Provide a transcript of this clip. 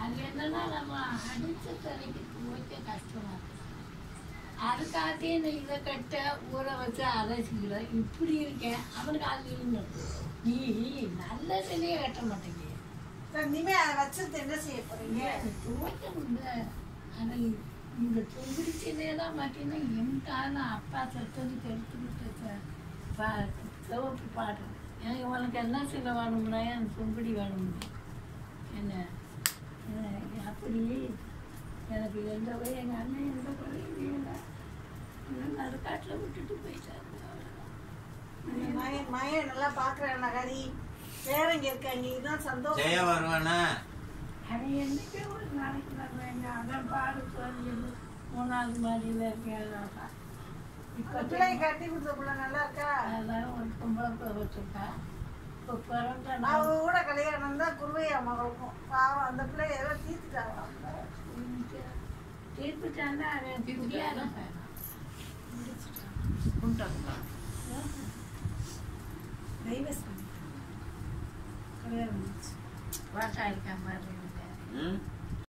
அது என்னன்னா நம்ம அடிச்ச தலைக்கு துவைக்க கஷ்டமா இருக்கு அதுக்காகவே நான் இதை கட்ட ஊற வச்சு அரைச்சிக்கிறேன் இப்படி இருக்கேன் அவனுக்கு அது இல்லை நீ நல்ல சிலையை கட்ட மாட்டேங்க சரி, இனிமே அதை வச்சுட்டு என்ன செய்ய போறீங்க துவைக்க முடியல ஆனால் இந்த தொங்குடி சிலையெல்லாம் பார்த்தீங்கன்னா எம்கான அப்பா செத்ததுக்கு எடுத்துக்கிட்டு பா சிவப்பு பாட்டு எனக்கு உனக்கு என்ன சிலை வேணும்னா எனக்கு தொங்குடி வேணும்னா என்ன என்ன, அப்படி எனக்கு எந்த போய் எங்கள் அண்ணன் எந்த குறையும் இல்லை நடுக்காட்டில் விட்டுட்டு போயிட்டாரு அவ்வளவுதான். மயன் மயன் நல்லா பாக்குறேன் நகரி வேற இங்க இருக்காங்க இதுதான் சந்தோஷம் ஜெயா வருவானா அவன் என்னைக்கோ ஒரு நாளைக்கு வருவாங்க அதான் பாடு குறைஞ்சது மூணாவது மாடியில் இருக்கேன் இப்போ அந்த பிள்ளைய கட்டி கொடுத்த பிள்ளை நல்லா இருக்கா அதான் ஒரு பொம்பளை பிள்ளை வச்சுருக்கா இப்போ பிறந்த அவ நாள் கூட கல்யாணம் தான் குருவையா மகளுக்கும் பாவம் அந்த பிள்ளைய ஏதோ தீர்த்துட்டாங்க தீர்ப்புட்டாண்டா அவன் குடியார தெய்வஸ்வாமி கல்யாணம் முடிச்சு வாட்டா இருக்கா மாதிரி இருக்காரு ம்